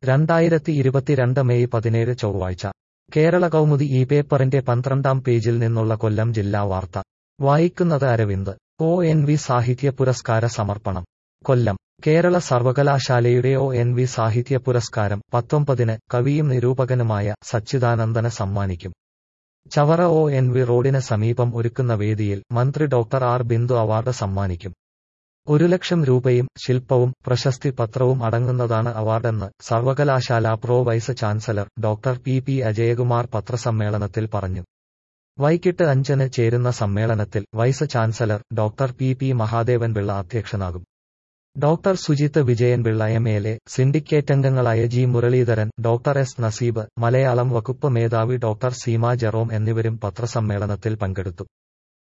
രണ്ടായിരത്തി ഇരുപത്തിരണ്ട് മെയ് പതിനേഴ് ചൊവ്വാഴ്ച കേരള കൗമുദി ഈ പേപ്പറിന്റെ പന്ത്രണ്ടാം പേജിൽ നിന്നുള്ള കൊല്ലം ജില്ലാ വാർത്ത വായിക്കുന്നത് അരവിന്ദ് ഒ എൻ വി സാഹിത്യ പുരസ്കാര സമർപ്പണം കൊല്ലം കേരള സർവകലാശാലയുടെ ഒ എൻ വി സാഹിത്യ പുരസ്കാരം പത്തൊമ്പതിന് കവിയും നിരൂപകനുമായ സച്ചിദാനന്ദന് സമ്മാനിക്കും ചവറ ഒ എൻ വി റോഡിന് സമീപം ഒരുക്കുന്ന വേദിയിൽ മന്ത്രി ഡോക്ടർ ആർ ബിന്ദു അവാർഡ് സമ്മാനിക്കും ഒരു ലക്ഷം രൂപയും ശില്പവും പ്രശസ്തി പത്രവും അടങ്ങുന്നതാണ് അവാർഡെന്ന് സർവകലാശാല pro vice chancellor doctor P P Ajayakumar പത്രസമ്മേളനത്തിൽ പറഞ്ഞു വൈകിട്ട് അഞ്ചിന് ചേരുന്ന സമ്മേളനത്തിൽ vice chancellor doctor P P Mahadevan Pillai അധ്യക്ഷനാകും doctor Sujith Vijayan Pillai M L A syndicate അംഗങ്ങളായ G Muraleedharan doctor S Naseeb Malayalam വകുപ്പ് മേധാവി ഡോക്ടർ സീമ ജെറോം എന്നിവരും പത്രസമ്മേളനത്തിൽ പങ്കെടുത്തു